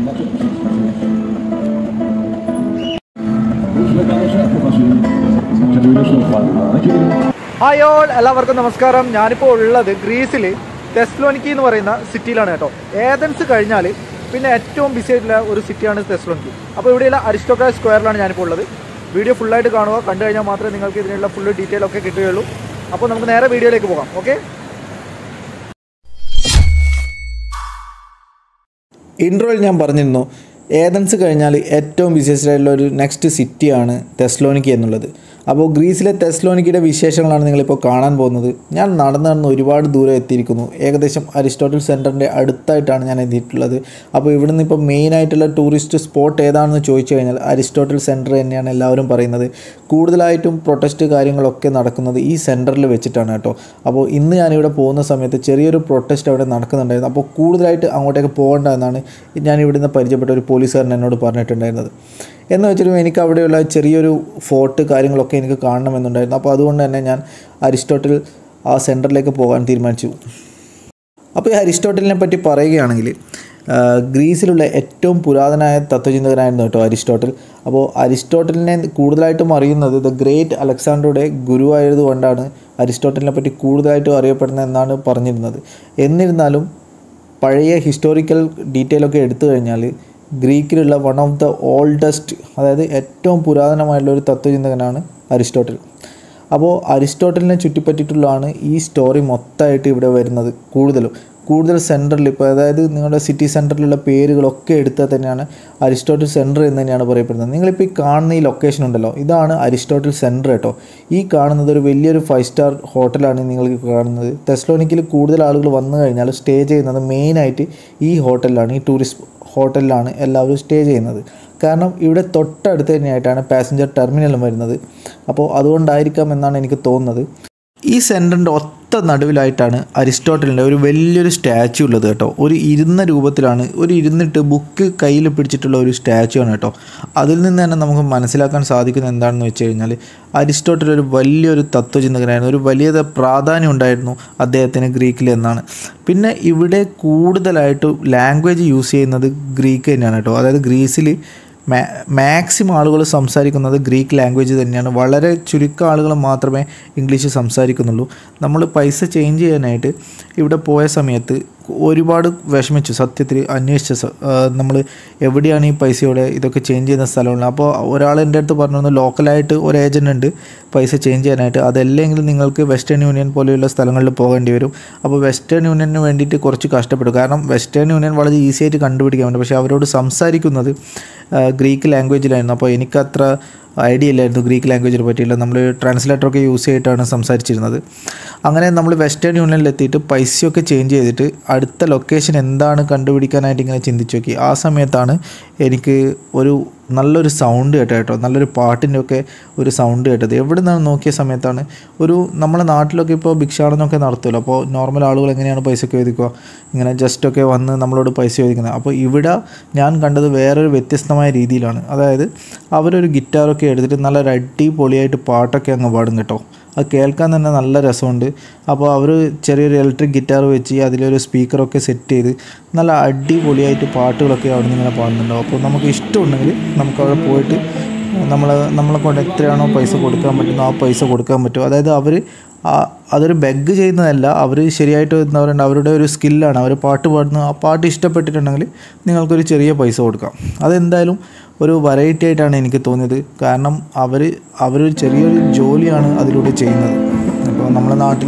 hi all എല്ലാവർക്കും നമസ്കാരം ഞാനിപ്പോൾ ഉള്ളത് ഗ്രീസിൽ തെസ്ലോനിക്കി എന്ന് പറയുന്ന സിറ്റിയിലാണ് കേട്ടോ ഏതൻസ് കഴിഞ്ഞാൽ പിന്നെ ഏറ്റവും ബിസി ആയിട്ടുള്ള ഒരു സിറ്റിയാണ് തെസ്ലോനിക്കി അപ്പോൾ ഇവിടെയുള്ള അരിസ്റ്റോക്രാ സ്ക്വയറിലാണ് ഞാനിപ്പോൾ ഉള്ളത് വീഡിയോ ഫുള്ളായിട്ട് കാണുക കണ്ടു കഴിഞ്ഞാൽ മാത്രമേ നിങ്ങൾക്ക് ഇതിനുള്ള ഫുള്ള് ഡീറ്റെയിൽ ഒക്കെ കിട്ടുകയുള്ളൂ അപ്പോൾ നമുക്ക് നേരെ വീഡിയോയിലേക്ക് പോകാം ഓക്കെ ഇൻട്രോയിൽ ഞാൻ പറഞ്ഞിരുന്നു ഏതൻസ് കഴിഞ്ഞാൽ ഏറ്റവും ബിസിയസ്റ്റ് ആയിട്ടുള്ള ഒരു നെക്സ്റ്റ് സിറ്റിയാണ് തെസ്ലോനിക്കി എന്നുള്ളത് അപ്പോൾ ഗ്രീസിലെ തെസ്ലോനിക്കിയുടെ വിശേഷങ്ങളാണ് നിങ്ങളിപ്പോൾ കാണാൻ പോകുന്നത് ഞാൻ നടന്നു നടന്ന് ഒരുപാട് ദൂരം എത്തിയിരിക്കുന്നു ഏകദേശം അരിസ്റ്റോട്ടിൽ സെൻറ്ററിൻ്റെ അടുത്തായിട്ടാണ് ഞാൻ എത്തിയിട്ടുള്ളത് അപ്പോൾ ഇവിടുന്ന് ഇപ്പോൾ മെയിൻ ആയിട്ടുള്ള ടൂറിസ്റ്റ് സ്പോട്ട് ഏതാണെന്ന് ചോദിച്ചു കഴിഞ്ഞാൽ അരിസ്റ്റോട്ടിൽ സെൻറ്റർ തന്നെയാണ് എല്ലാവരും പറയുന്നത് കൂടുതലായിട്ടും പ്രൊട്ടസ്റ്റ് കാര്യങ്ങളൊക്കെ നടക്കുന്നത് ഈ സെൻറ്ററിൽ വെച്ചിട്ടാണ് കേട്ടോ അപ്പോൾ ഇന്ന് ഞാനിവിടെ പോകുന്ന സമയത്ത് ചെറിയൊരു പ്രൊട്ടസ്റ്റ് അവിടെ നടക്കുന്നുണ്ടായിരുന്നു അപ്പോൾ കൂടുതലായിട്ട് അങ്ങോട്ടേക്ക് പോകേണ്ട എന്നാണ് ഞാൻ ഇവിടുന്ന് പരിചയപ്പെട്ട ഒരു പോലീസുകാരൻ എന്നോട് പറഞ്ഞിട്ടുണ്ടായിരുന്നത് എന്ന് വെച്ചിട്ട് എനിക്ക് അവിടെയുള്ള ചെറിയൊരു ഫോർട്ട് കാര്യങ്ങളൊക്കെ എനിക്ക് കാണണമെന്നുണ്ടായിരുന്നു അപ്പോൾ അതുകൊണ്ട് തന്നെ ഞാൻ അരിസ്റ്റോട്ടിൽ ആ സെൻറ്ററിലേക്ക് പോകാൻ തീരുമാനിച്ചു അപ്പോൾ ഈ അരിസ്റ്റോട്ടലിനെ പറ്റി പറയുകയാണെങ്കിൽ ആ, ഗ്രീസിലുള്ള ഏറ്റവും പുരാതനായ തത്വചിന്തകനായിരുന്നു കേട്ടോ അരിസ്റ്റോട്ടൽ അപ്പോൾ അരിസ്റ്റോട്ടലിനെ കൂടുതലായിട്ടും അറിയുന്നത് ദ ഗ്രേറ്റ് അലക്സാണ്ടറുടെ ഗുരുവായതുകൊണ്ടാണ് അരിസ്റ്റോട്ടലിനെ പറ്റി കൂടുതലായിട്ടും അറിയപ്പെടുന്നത് എന്നാണ് പറഞ്ഞിരുന്നത് എന്നിരുന്നാലും പഴയ ഹിസ്റ്റോറിക്കൽ ഡീറ്റെയിൽ ഒക്കെ എടുത്തു കഴിഞ്ഞാൽ ഗ്രീക്കിലുള്ള വൺ ഓഫ് ദ ഓൾഡസ്റ്റ് അതായത് ഏറ്റവും പുരാതനമായിട്ടുള്ള ഒരു തത്വചിന്തകനാണ് അരിസ്റ്റോട്ടൽ അപ്പോൾ അരിസ്റ്റോട്ടലിനെ ചുറ്റിപ്പറ്റിയിട്ടുള്ളതാണ് ഈ സ്റ്റോറി മൊത്തമായിട്ട് ഇവിടെ വരുന്നത് കൂടുതലും കൂടുതൽ സെൻറ്ററിൽ ഇപ്പോൾ അതായത് നിങ്ങളുടെ സിറ്റി സെൻറ്ററിലുള്ള പേരുകളൊക്കെ എടുത്താൽ തന്നെയാണ് അരിസ്റ്റോട്ടിൽ സെൻറ്റർ എന്ന് തന്നെയാണ് പറയപ്പെടുന്നത് നിങ്ങളിപ്പോൾ ഈ കാണുന്ന ഈ ലൊക്കേഷൻ ഉണ്ടല്ലോ ഇതാണ് അരിസ്റ്റോട്ടിൽ സെൻറ്റർ കേട്ടോ ഈ കാണുന്നത് ഒരു വലിയൊരു ഫൈവ് സ്റ്റാർ ഹോട്ടലാണ് നിങ്ങൾക്ക് കാണുന്നത് തെസ്ലോനിക്കിൽ കൂടുതൽ ആളുകൾ വന്നു കഴിഞ്ഞാൽ സ്റ്റേ ചെയ്യുന്നത് മെയിനായിട്ട് ഈ ഹോട്ടലിലാണ് ഈ ടൂറിസ്റ്റ് ഹോട്ടലിലാണ് എല്ലാവരും സ്റ്റേ ചെയ്യുന്നത് കാരണം ഇവിടെ തൊട്ടടുത്ത് തന്നെയായിട്ടാണ് പാസഞ്ചർ ടെർമിനലും വരുന്നത് അപ്പോൾ അതുകൊണ്ടായിരിക്കാം എന്നാണ് എനിക്ക് തോന്നുന്നത് ഈ സെൻറ്ററിൻ്റെ ഒത്ത നടുവിലായിട്ടാണ് അരിസ്റ്റോട്ടലിൻ്റെ ഒരു വലിയൊരു സ്റ്റാച്ചു ഉള്ളത് കേട്ടോ ഒരു ഇരുന്ന രൂപത്തിലാണ് ഒരു ഇരുന്നിട്ട് ബുക്ക് കയ്യിൽ പിടിച്ചിട്ടുള്ള ഒരു സ്റ്റാച്ചു ആണ് കേട്ടോ അതിൽ നിന്ന് തന്നെ നമുക്ക് മനസ്സിലാക്കാൻ സാധിക്കുന്നത് എന്താണെന്ന് വെച്ച് കഴിഞ്ഞാൽ അരിസ്റ്റോട്ടൽ ഒരു വലിയൊരു തത്വചിന്തകനായിരുന്നു ഒരു വലിയ പ്രാധാന്യം ഉണ്ടായിരുന്നു അദ്ദേഹത്തിന് ഗ്രീക്കിൽ എന്നാണ് പിന്നെ ഇവിടെ കൂടുതലായിട്ട് ലാംഗ്വേജ് യൂസ് ചെയ്യുന്നത് ഗ്രീക്ക് തന്നെയാണ് കേട്ടോ അതായത് ഗ്രീസിൽ മാ മാക്സിമം ആളുകൾ സംസാരിക്കുന്നത് ഗ്രീക്ക് ലാംഗ്വേജ് തന്നെയാണ് വളരെ ചുരുക്കം ആളുകൾ മാത്രമേ ഇംഗ്ലീഷ് സംസാരിക്കുന്നുള്ളൂ നമ്മൾ പൈസ ചേഞ്ച് ചെയ്യാനായിട്ട് ഇവിടെ പോയ സമയത്ത് ഒരുപാട് വിഷമിച്ചു സത്യത്തിൽ അന്വേഷിച്ച നമ്മൾ എവിടെയാണ് ഈ പൈസയോടെ ഇതൊക്കെ ചേഞ്ച് ചെയ്യുന്ന സ്ഥലമുള്ളത് അപ്പോൾ ഒരാൾ എൻ്റെ അടുത്ത് പറഞ്ഞു ലോക്കലായിട്ട് ഒരു ഏജൻറ് ഉണ്ട് പൈസ ചേഞ്ച് ചെയ്യാനായിട്ട് അതല്ലെങ്കിൽ നിങ്ങൾക്ക് വെസ്റ്റേൺ യൂണിയൻ പോലെയുള്ള സ്ഥലങ്ങളിൽ പോകേണ്ടി വരും അപ്പോൾ വെസ്റ്റേൺ യൂണിയന് വേണ്ടിയിട്ട് കുറച്ച് കഷ്ടപ്പെടും കാരണം വെസ്റ്റേൺ യൂണിയൻ വളരെ ഈസി ആയിട്ട് കണ്ടുപിടിക്കാൻ പറ്റും പക്ഷേ അവരോട് സംസാരിക്കുന്നത് ആ, ഗ്രീക്ക് ലാംഗ്വേജിലായിരുന്നു അപ്പോൾ എനിക്കത്ര ഐഡിയ ഇല്ലായിരുന്നു ഗ്രീക്ക് ലാംഗ്വേജിനെ പറ്റിയില്ല നമ്മൾ ട്രാൻസ്ലേറ്ററൊക്കെ യൂസ് ചെയ്തിട്ടാണ് സംസാരിച്ചിരുന്നത് അങ്ങനെ നമ്മൾ വെസ്റ്റേൺ യൂണിയനിൽ എത്തിയിട്ട് പൈസയൊക്കെ ചേഞ്ച് ചെയ്തിട്ട് അടുത്ത ലൊക്കേഷൻ എന്താണ് കണ്ടുപിടിക്കാനായിട്ട് ഇങ്ങനെ ചിന്തിച്ചു നോക്കി ആ സമയത്താണ് എനിക്ക് ഒരു നല്ലൊരു സൗണ്ട് കേട്ടോ കേട്ടോ നല്ലൊരു പാട്ടിൻ്റെ ഒക്കെ ഒരു സൗണ്ട് കേട്ടത് എവിടെ നിന്നാണ് നോക്കിയ സമയത്താണ് ഒരു നമ്മുടെ നാട്ടിലൊക്കെ ഇപ്പോൾ ഭിക്ഷാടനമൊക്കെ നടത്തുമല്ലോ അപ്പോൾ നോർമൽ ആളുകൾ എങ്ങനെയാണ് പൈസയൊക്കെ ചോദിക്കുക ഇങ്ങനെ ജസ്റ്റ് ഒക്കെ വന്ന് നമ്മളോട് പൈസ ചോദിക്കുന്നത് അപ്പോൾ ഇവിടെ ഞാൻ കണ്ടത് വേറൊരു വ്യത്യസ്തമായ രീതിയിലാണ് അതായത് അവരൊരു ഗിറ്റാറൊക്കെ എടുത്തിട്ട് നല്ല ഒരു അടിപൊളിയായിട്ട് പാട്ടൊക്കെ അങ്ങ് പാടും കേട്ടോ അത് കേൾക്കാൻ തന്നെ നല്ല രസമുണ്ട് അപ്പോൾ അവർ ചെറിയൊരു ഇലക്ട്രിക് ഗിറ്റാർ വെച്ച് അതിലൊരു സ്പീക്കറൊക്കെ സെറ്റ് ചെയ്ത് നല്ല അടിപൊളിയായിട്ട് പാട്ടുകളൊക്കെ അവിടെ നിന്ന് ഇങ്ങനെ പാടുന്നുണ്ടാവും അപ്പോൾ നമുക്ക് ഇഷ്ടമുണ്ടെങ്കിൽ നമുക്ക് അവിടെ പോയിട്ട് നമ്മൾ നമ്മളെ കൊണ്ട് എത്രയാണോ പൈസ കൊടുക്കാൻ പറ്റുന്നത് ആ പൈസ കൊടുക്കാൻ പറ്റും അതായത് അവർ അതൊരു ബെഗ് ചെയ്യുന്നതല്ല അവർ ശരിയായിട്ട് എന്താ പറയുക അവരുടെ ഒരു സ്കില്ലാണ് അവർ പാട്ട് പാടുന്ന ആ പാട്ട് ഇഷ്ടപ്പെട്ടിട്ടുണ്ടെങ്കിൽ നിങ്ങൾക്കൊരു ചെറിയ പൈസ കൊടുക്കാം അതെന്തായാലും ഒരു വെറൈറ്റി ആയിട്ടാണ് എനിക്ക് തോന്നിയത് കാരണം അവർ അവരൊരു ചെറിയൊരു ജോലിയാണ് അതിലൂടെ ചെയ്യുന്നത് അപ്പോൾ നമ്മുടെ നാട്ടിൽ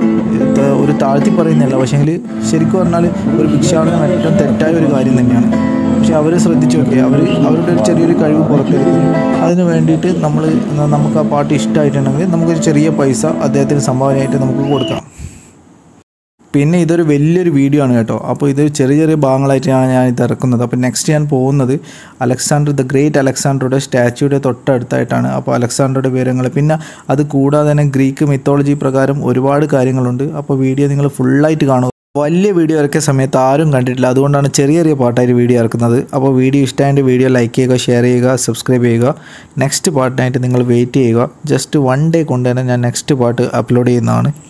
ഇത് ഒരു താഴ്ത്തി പറയുന്നില്ല പക്ഷേങ്കിൽ ശരിക്കും പറഞ്ഞാൽ ഒരു ഭിക്ഷാടനം ഏറ്റവും തെറ്റായ ഒരു കാര്യം തന്നെയാണ് പക്ഷെ അവർ ശ്രദ്ധിച്ചു നോക്കിയാൽ അവർ അവരുടെ ഒരു ചെറിയൊരു കഴിവ് പുറത്തെടുക്കുന്നു അതിന് വേണ്ടിയിട്ട് നമ്മൾ നമുക്ക് ആ പാട്ട് ഇഷ്ടമായിട്ടുണ്ടെങ്കിൽ നമുക്കൊരു ചെറിയ പൈസ അദ്ദേഹത്തിന് സംഭാവനയായിട്ട് നമുക്ക് കൊടുക്കാം പിന്നെ ഇതൊരു വലിയൊരു വീഡിയോ ആണ് കേട്ടോ അപ്പോൾ ഇത് ചെറിയ ചെറിയ ഭാഗങ്ങളായിട്ടാണ് ഞാൻ ഇത് ഇറക്കുന്നത് അപ്പോൾ നെക്സ്റ്റ് ഞാൻ പോകുന്നത് അലക്സാണ്ടർ ദ ഗ്രേറ്റ് അലക്സാണ്ടറുടെ സ്റ്റാച്യൂയുടെ തൊട്ടടുത്തായിട്ടാണ് അപ്പോൾ അലക്സാണ്ടറുടെ വിവരങ്ങൾ പിന്നെ അത് കൂടാതെ തന്നെ ഗ്രീക്ക് മിത്തോളജി പ്രകാരം ഒരുപാട് കാര്യങ്ങളുണ്ട് അപ്പോൾ വീഡിയോ നിങ്ങൾ ഫുള്ളായിട്ട് കാണുക വലിയ വീഡിയോ ഇറക്കിയ സമയത്ത് ആരും കണ്ടിട്ടില്ല അതുകൊണ്ടാണ് ചെറിയ ചെറിയ പാട്ടായിട്ട് വീഡിയോ ഇറക്കുന്നത് അപ്പോൾ വീഡിയോ ഇഷ്ടമായിട്ട് വീഡിയോ ലൈക്ക് ചെയ്യുക ഷെയർ ചെയ്യുക സബ്സ്ക്രൈബ് ചെയ്യുക നെക്സ്റ്റ് പാട്ടിനായിട്ട് നിങ്ങൾ വെയിറ്റ് ചെയ്യുക ജസ്റ്റ് വൺ ഡേ കൊണ്ട് തന്നെ ഞാൻ നെക്സ്റ്റ് പാട്ട് അപ്ലോഡ് ചെയ്യുന്നതാണ്